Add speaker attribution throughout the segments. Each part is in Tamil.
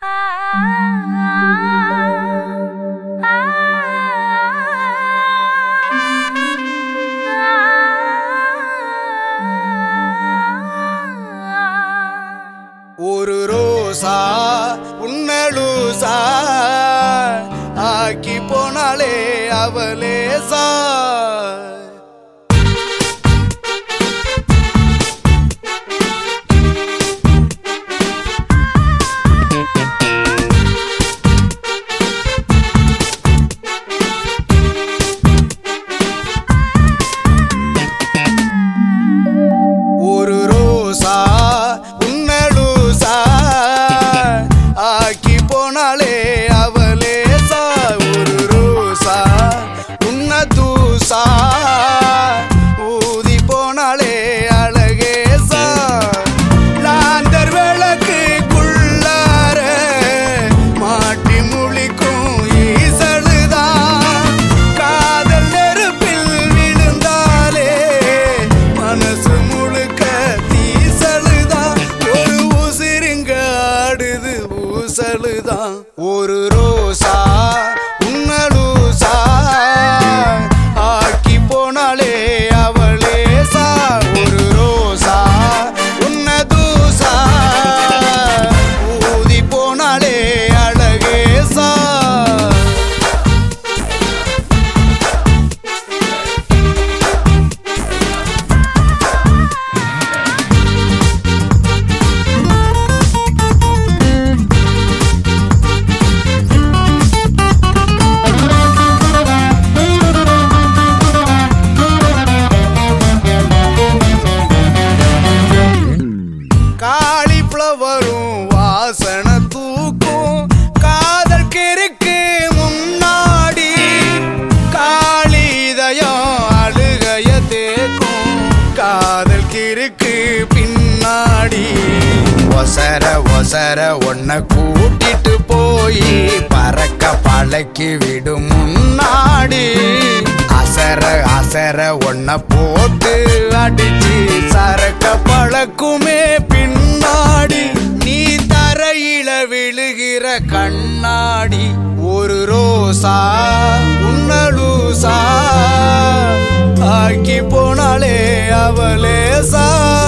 Speaker 1: ஒரு ரோசா உன்னலூசா ஆக்கி போனாலே அவலேசா ஒரு ரோசா உன்னலூசா ஆக்கி போனாலே அவலேசா ஒரு ரோசா உன்ன தூசா ஊதி போனாலே அழகேசா லாந்தர் விளக்குக்குள்ளார மாட்டி முழிக்கும் ஈசலுதான் காதல் நெருப்பில் விழுந்தாலே மனசு முழுக்க தீசலுதான் ஒரு உசிருங்க ஆடுது ஊசலுதான் ஒரு ரோசா உன்னலூசா ஆக்கி போனாலே அவளேசா ஒரு ரோசா உன்ன தூசா ஊதி போனாலே அழகேசா காலிஃப்ளவரும் வாசனை தூக்கும் காதல் கிறுக்கு முன்னாடி காளி இதயம் அழுகைய தேக்கும் காதல் கிறுக்கு பின்னாடி ஒசர ஒசர ஒன்ன கூட்டிட்டு போய் பறக்க பழக்கி விடும் முன்னாடி அசர அசர ஒன்ன போட்டு அடிச்சு சரக்க பழக்குமே பின்னாடி நீ தரையில விழுகிற கண்ணாடி ஒரு ரோசா உன்னலூசா ஆக்கி போனாலே அவலேசா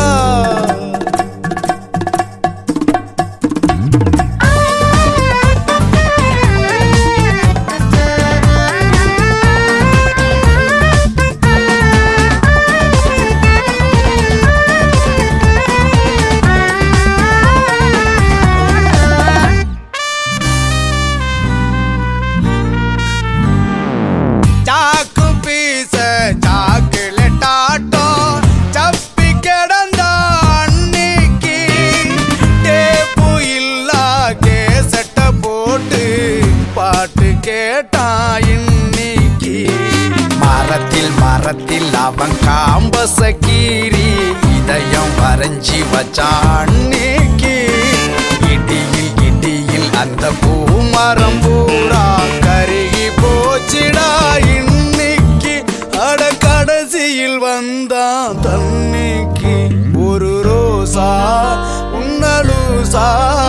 Speaker 1: சாக்கு பீச சாக்குலெட் ஆட்டம் சப்பி கிடந்த அன்னைக்கு டேப்பு இல்லா கேசட்ட போட்டு பாட்டு கேட்டான் இன்னைக்கு மரத்தில் மரத்தில் அவன் காம்பச கீறி இதயம் வரைஞ்சி வச்சான் அன்னைக்கு இடியில் இடியில் அந்த பூமரம் பூரா கருகி போச்சிடா இன்னைக்கு அட கடைசியில் வந்தான் தன்னைக்கு ஒரு ரோசா உன்னலூசா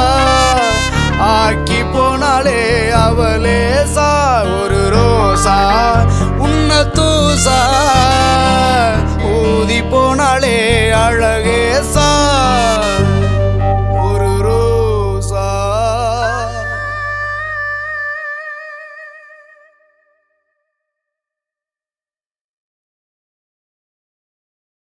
Speaker 1: ஆக்கி போனாலே அவலேசா ஒரு ரோசா உன்ன தூசா ஊதி போனாலே அழகேசா